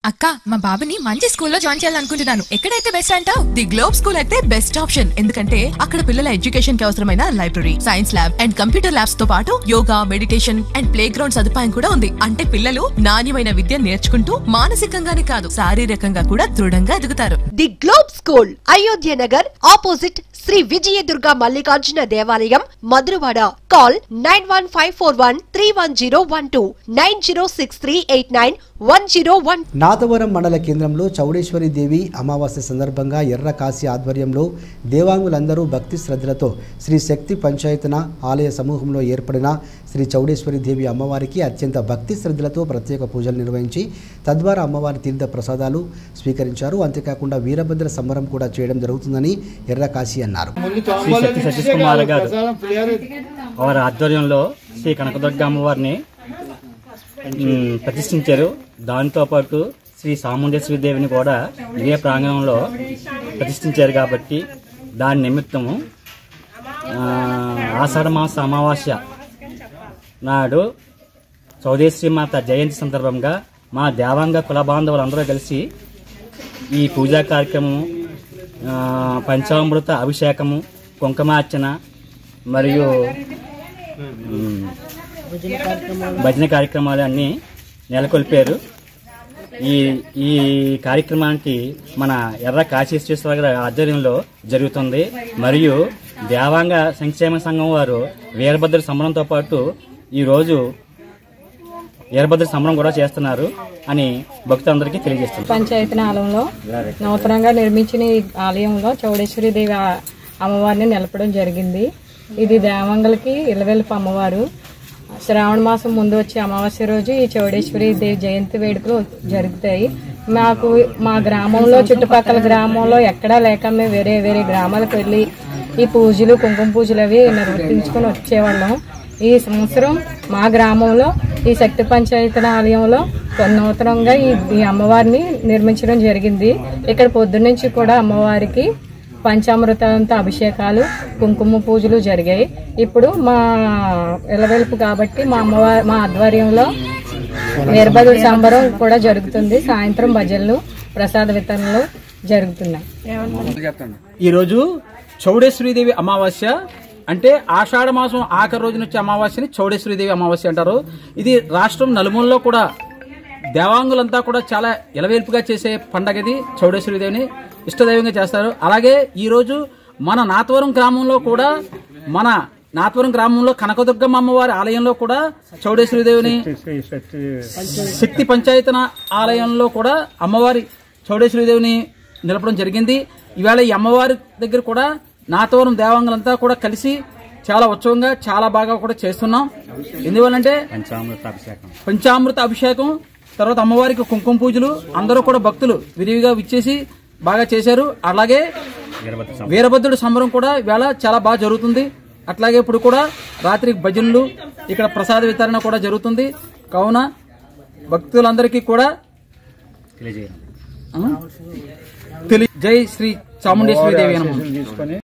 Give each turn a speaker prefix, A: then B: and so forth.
A: అక్క మా బాబుని మంచి స్కూల్లో జాయిన్ చేయాలనుకుంటున్నాను ఎక్కడైతే బెస్ట్ అంటావు ది గ్లోబ్ స్కూల్ అయితే బెస్ట్ ఆప్షన్ ఎందుకంటే అక్కడ పిల్లల ఎడ్యుకేషన్ కి అవసరమైన library science lab and computer labs తో పాటు yoga meditation and play ground సదుపాయం కూడా ఉంది అంటే పిల్లలు నాణ్యమైన విద్య నేర్చుకుంటూ మానసికంగానే కాదు శారీరకంగా కూడా దృఢంగా ఎదుగుతారు
B: the globe school Ayodhya Nagar opposite Shri Vijayadurga Mallikarjuna దేవాలయం Madhurawada call nine one five four one three one zero one two nine zero six three eight nine one zero one
C: Nadavaram మండల కేంద్రంలో చౌడేశ్వరి దేవి అమావాస్య సందర్భంగా ఎర్ర కాశీ ఆధ్వర్యంలో దేవాంగులందరూ భక్తి శ్రద్ధలతో శ్రీ శక్తి పంచాయతన ఆలయ సమూహంలో ఏర్పడిన శ్రీ చౌడేశ్వరి దేవి అమ్మవారికి అత్యంత భక్తి శ్రద్ధలతో ప్రత్యేక పూజలు నిర్వహించి తద్వారా అమ్మవారి తీర్థ ప్రసాదాలు స్వీకరించారు అంతేకాకుండా వీరభద్ర సంబరం కూడా చేయడం జరుగుతుందని ఎర్ర కాశీ అన్నారు
D: శ్రీ శక్తి సతీష్ కుమార్ గారు వారి ఆధ్వర్యంలో శ్రీ కనకదుర్గ అమ్మవారిని మ్, ప్రతిష్ఠించారు దాంతో పాటు శ్రీ సాముండేశ్వరి దేవిని కూడా ఇదే ప్రాంగణంలో ప్రతిష్ఠించారు కాబట్టి దాని నిమిత్తము ఆ, ఆషాఢ మాస అమావాస్య నాడు చౌదేశ్వరి మాత జయంతి సందర్భంగా మా దేవాంగ కుల బాంధవులందరూ కలిసి ఈ పూజా కార్యక్రమం ఆ, పంచామృత అభిషేకము కుంకుమార్చన మరియు మ్, భజన కార్యక్రమాలు అన్నీ నెలకొల్పారు ఈ ఈ కార్యక్రమానికి మన ఎర్ర కాశీశ్వర గారి ఆధ్వర్యంలో జరుగుతుంది మరియు దేవాంగ సంక్షేమ సంఘం వారు వీరభద్ర సంబరంతో పాటు ఈరోజు వీరభద్ర సంబరం కూడా చేస్తున్నారు అని భక్తులందరికీ తెలియజేస్తున్నారు
E: పంచాయతీ ఆలయంలో నూతనంగా నిర్మించిన ఈ ఆలయంలో చౌడేశ్వరి దేవి ఆ- అమ్మవారిని నిలపడం జరిగింది ఇది దేవంగలకి ఇలవెల్పు అమ్మవారు శ్రావణ మాసం ముందు వచ్చే అమావాస్య రోజు ఈ చౌడేశ్వరి దేవి జయంతి వేడుకలు జరుగుతాయి మాకు మా గ్రామంలో చుట్టుపక్కల గ్రామంలో ఎక్కడా లేక మేము వేరే వేరే గ్రామాలకు వెళ్ళి ఈ పూజలు కుంకుమ పూజలు అవి నిర్వర్తించుకొని వచ్చేవాళ్ళం ఈ సంవత్సరం మా గ్రామంలో ఈ శక్తి పంచాయతీ ఆలయంలో నూతనంగా ఈ ఈ అమ్మవారిని నిర్మించడం జరిగింది ఇక్కడ పొద్దున్నుంచి కూడా అమ్మవారికి పంచామృతాలతో అభిషేకాలు కుంకుమ పూజలు జరిగాయి ఇప్పుడు మా ఇలవెలుపు కాబట్టి మా అమ్మవారి మా ఆధ్వర్యంలో వీరభద్ర సంబరం కూడా జరుగుతుంది సాయంత్రం భజనలు ప్రసాద వితరణలు జరుగుతున్నాయి
F: ఈరోజు చౌడేశ్వరీదేవి అమావాస్య అంటే ఆషాఢ మాసం ఆఖరి రోజున వచ్చే అమావాస్యని చౌడేశ్వరీదేవి అమావాస్య అంటారు ఇది రాష్ట్రం నలుమూలలో కూడా దేవాంగులంతా కూడా చాలా ఇలవేల్పుగా చేసే పండగ ఇది చౌడేశ్వరీదేవిని ఇష్టదైవంగా చేస్తారు అలాగే ఈరోజు మన నాతవరం గ్రామంలో కూడా మన నాతవరం గ్రామంలో కనకదుర్గమ్మ అమ్మవారి ఆలయంలో కూడా చౌడేశ్వరీదేవిని శక్తి పంచాయతన ఆలయంలో కూడా అమ్మవారి చౌడేశ్వరీదేవిని నిలపడం జరిగింది ఇవాళ ఈ అమ్మవారి దగ్గర కూడా నాతవరం దేవాంగులంతా కూడా కలిసి చాలా ఉత్సవంగా చాలా బాగా కూడా చేస్తున్నాం ఎందువల్లంటే
D: పంచామృత అభిషేకం
F: పంచామృత అభిషేకం తర్వాత అమ్మవారికి కుంకుమ పూజలు అందరూ కూడా భక్తులు విరివిగా విచ్చేసి బాగా చేశారు అలాగే
D: వీరభద్ర సంబరం.
F: వీరభద్రుడి సంబరం కూడా ఇవాళ చాలా బాగా జరుగుతుంది అట్లాగే ఇప్పుడు కూడా రాత్రి భజనలు ఇక్కడ ప్రసాద వితరణ కూడా జరుగుతుంది కావున భక్తులందరికీ కూడా
D: తెలియజేయండి
F: ఆ, తెలి- జై శ్రీ చాముండేశ్వరి దేవి నమః